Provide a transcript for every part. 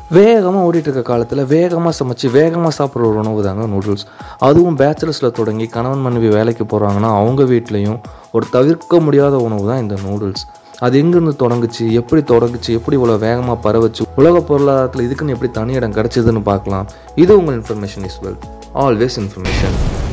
வேகமாக ஓடிட்டு இருக்க காலத்தில் வேகமாக சமைச்சு வேகமாக சாப்பிட்ற ஒரு உணவு தாங்க நூடுல்ஸ் அதுவும் பேச்சுலர்ஸில் தொடங்கி கணவன் மனைவி வேலைக்கு போகிறாங்கன்னா அவங்க வீட்லேயும் ஒரு தவிர்க்க முடியாத உணவு தான் இந்த நூடுல்ஸ் அது எங்கேருந்து தொடங்குச்சு எப்படி தொடங்குச்சு எப்படி இவ்வளோ வேகமாக பரவச்சு உலக பொருளாதாரத்தில் இதுக்குன்னு எப்படி தனி இடம் கிடச்சிதுன்னு பார்க்கலாம் இது உங்கள் information is well always information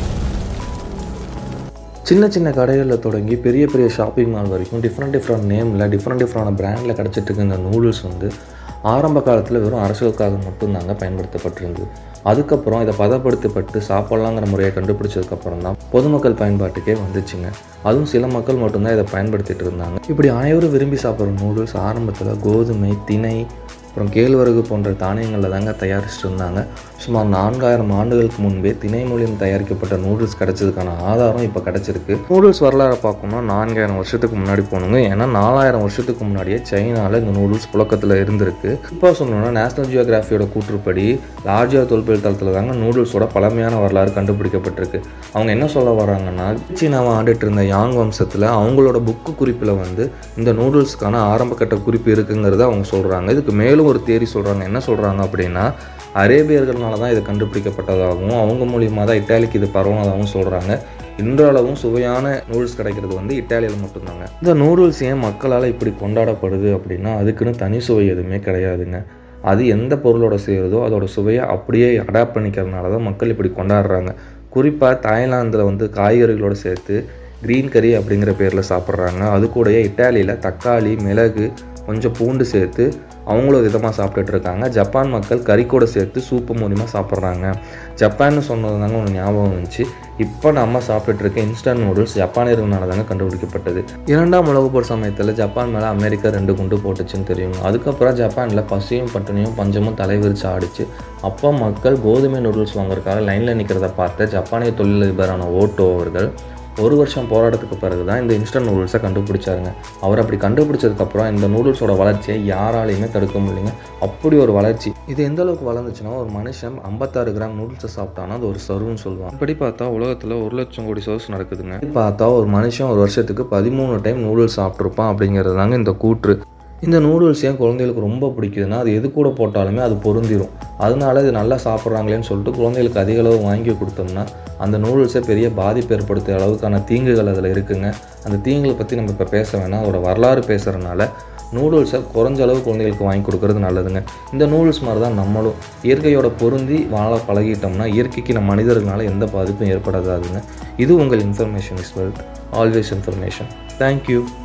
சின்ன சின்ன கடைகளில் தொடங்கி பெரிய பெரிய ஷாப்பிங் மால் வரைக்கும் டிஃப்ரெண்ட் டிஃப்ரெண்ட் நேமில் டிஃப்ரெண்ட் டிஃப்ரெண்டான பிராண்டில் கிடச்சிட்டு இருக்க இந்த நூடுல்ஸ் வந்து ஆரம்ப காலத்தில் வெறும் அரசியலுக்காக மட்டும்தாங்க பயன்படுத்தப்பட்டிருந்தது அதுக்கப்புறம் இதை பதப்படுத்தப்பட்டு சாப்பிட்லாங்கிற முறையை கண்டுபிடிச்சதுக்கப்புறம் தான் பொதுமக்கள் பயன்பாட்டுக்கே வந்துச்சுங்க அதுவும் சில மக்கள் மட்டும்தான் இதை பயன்படுத்திட்டு இருந்தாங்க இப்படி அனைவரும் விரும்பி சாப்பிட்ற நூடுல்ஸ் ஆரம்பத்தில் கோதுமை திணை அப்புறம் கேழ்வரகு போன்ற தானியங்களில் தாங்க தயாரிச்சுட்டு இருந்தாங்க சுமார் நான்காயிரம் ஆண்டுகளுக்கு முன்பே திணை மூலியம் தயாரிக்கப்பட்ட நூடுல்ஸ் கிடைச்சதுக்கான ஆதாரம் இப்போ கிடைச்சிருக்கு நூடுல்ஸ் வரலாறு பார்க்கணும்னா நான்காயிரம் வருஷத்துக்கு முன்னாடி போகணுங்க ஏன்னா நாலாயிரம் வருஷத்துக்கு முன்னாடியே சைனாவில் இந்த நூடுல்ஸ் புழக்கத்தில் இருந்திருக்கு இப்போ சொல்லணும்னா நேஷனல் ஜியோகிராஃபியோட கூற்றுப்படி லார்ஜியா தொல்பொருள் தளத்தில் தாங்க நூடுல்ஸோட பழமையான வரலாறு கண்டுபிடிக்கப்பட்டிருக்கு அவங்க என்ன சொல்ல வராங்கன்னா சீனாவை ஆண்டுட்டு இருந்த யாங் வம்சத்தில் அவங்களோட புக்கு குறிப்பில் வந்து இந்த நூடுல்ஸ்க்கான ஆரம்ப கட்ட குறிப்பு இருக்குங்கிறத அவங்க சொல்கிறாங்க இதுக்கு மேலும் ஒரு தேரி சொல்கிறாங்க என்ன சொல்கிறாங்க அப்படின்னா அரேபியர்களால தான் இது கண்டுபிடிக்கப்பட்டதாகவும் அவங்க மூலியமாக தான் இட்டாலிக்கு இது பரவுனதாகவும் சொல்கிறாங்க இன்றளவும் சுவையான நூடுல்ஸ் கிடைக்கிறது வந்து இட்டாலியில் மட்டும்தாங்க இந்த நூடுல்ஸ் ஏன் மக்களால் இப்படி கொண்டாடப்படுது அப்படின்னா அதுக்குன்னு தனி சுவை எதுவுமே கிடையாதுங்க அது எந்த பொருளோட செய்கிறதோ அதோட சுவையை அப்படியே அடாப்ட் பண்ணிக்கிறதுனால தான் மக்கள் இப்படி கொண்டாடுறாங்க குறிப்பாக தாய்லாந்தில் வந்து காய்கறிகளோடு சேர்த்து க்ரீன் கறி அப்படிங்கிற பேரில் சாப்பிட்றாங்க அது கூடயே இட்டாலியில் தக்காளி மிளகு கொஞ்சம் பூண்டு சேர்த்து அவங்களும் விதமாக சாப்பிட்டுட்டு இருக்காங்க ஜப்பான் மக்கள் கறி கூட சேர்த்து சூப்பு மூலியமாக சாப்பிட்றாங்க ஜப்பான்னு சொன்னது தாங்க ஒன்று ஞாபகம் வந்துச்சு இப்போ நம்ம சாப்பிட்டுட்டு இருக்க இன்ஸ்டன்ட் நூடுல்ஸ் ஜப்பானியர்களால தாங்க கண்டுபிடிக்கப்பட்டது இரண்டாம் உலக போர் சமயத்தில் ஜப்பான் மேலே அமெரிக்கா ரெண்டு குண்டு போட்டுச்சுன்னு தெரியுங்க அதுக்கப்புறம் ஜப்பானில் பசியும் பட்டினியும் பஞ்சமும் தலைவிரிச்சு ஆடிச்சு அப்போ மக்கள் கோதுமை நூடுல்ஸ் வாங்குறதுக்காக லைனில் நிற்கிறத பார்த்து ஜப்பானிய தொழிலதிபரான ஓட்டோ அவர்கள் ஒரு வருஷம் போராட்டத்துக்கு பிறகு தான் இந்த இன்ஸ்டன்ட் நூடுல்ஸை கண்டுபிடிச்சாருங்க அவர் அப்படி கண்டுபிடிச்சதுக்கப்புறம் இந்த நூடுல்ஸோட வளர்ச்சியை யாராலையுமே தடுக்க முடியலைங்க அப்படி ஒரு வளர்ச்சி இது எந்த அளவுக்கு வளர்ந்துச்சுன்னா ஒரு மனுஷன் ஐம்பத்தாறு கிராம் நூடுல்ஸை சாப்பிட்டானா அது ஒரு சருன்னு சொல்லுவாங்க இப்படி பார்த்தா உலகத்தில் ஒரு லட்சம் கோடி சர்வ்ஸ் நடக்குதுங்க இப்படி பார்த்தா ஒரு மனுஷன் ஒரு வருஷத்துக்கு பதிமூணு டைம் நூடுல்ஸ் சாப்பிட்ருப்பான் அப்படிங்கிறது தாங்க இந்த கூற்று இந்த நூடுல்ஸ் ஏன் குழந்தைகளுக்கு ரொம்ப பிடிக்குதுன்னா அது எது கூட போட்டாலுமே அது பொருந்திடும் அதனால இது நல்லா சாப்பிட்றாங்களேன்னு சொல்லிட்டு குழந்தைகளுக்கு அதிக அளவு வாங்கி கொடுத்தோம்னா அந்த நூடுல்ஸை பெரிய பாதிப்பு ஏற்படுத்திய அளவுக்கான தீங்குகள் அதில் இருக்குங்க அந்த தீங்குகளை பற்றி நம்ம இப்போ பேச வேணாம் அதோட வரலாறு பேசுகிறனால நூடுல்ஸை குறைஞ்ச அளவு குழந்தைகளுக்கு வாங்கி கொடுக்கறது நல்லதுங்க இந்த நூடுல்ஸ் மாதிரி தான் நம்மளும் இயற்கையோட பொருந்தி வாழ பழகிட்டோம்னா இயற்கைக்கு நம்ம மனிதர்களால் எந்த பாதிப்பும் ஏற்படாதாதுங்க இது உங்கள் information is wealth always information thank you